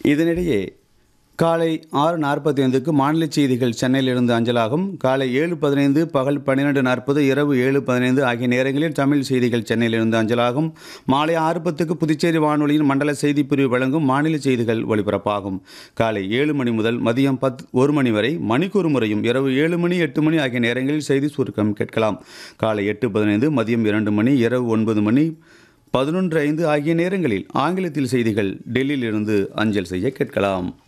இதனிடையே காலை ஆறு நாற்பத்தி ஐந்துக்கு மாநில செய்திகள் சென்னையிலிருந்து அஞ்சலாகும் காலை ஏழு பதினைந்து பகல் பன்னிரெண்டு நாற்பது இரவு ஏழு பதினைந்து ஆகிய நேரங்களில் தமிழ் செய்திகள் சென்னையிலிருந்து அஞ்சலாகும் மாலை ஆறு பத்துக்கு புதுச்சேரி வானொலியின் மண்டல செய்திப் பிரிவு வழங்கும் மாநில செய்திகள் ஒலிபரப்பாகும் காலை ஏழு மணி முதல் மதியம் பத் ஒரு மணி வரை மணிக்கூறு முறையும் இரவு ஏழு மணி எட்டு மணி ஆகிய நேரங்களில் செய்தி சுருக்கம் கேட்கலாம் காலை எட்டு பதினைந்து மதியம் இரண்டு மணி இரவு ஒன்பது மணி பதினொன்று ஐந்து ஆகிய நேரங்களில் ஆங்கிலத்தில் செய்திகள் டெல்லியிலிருந்து அஞ்சல் செய்ய கேட்கலாம்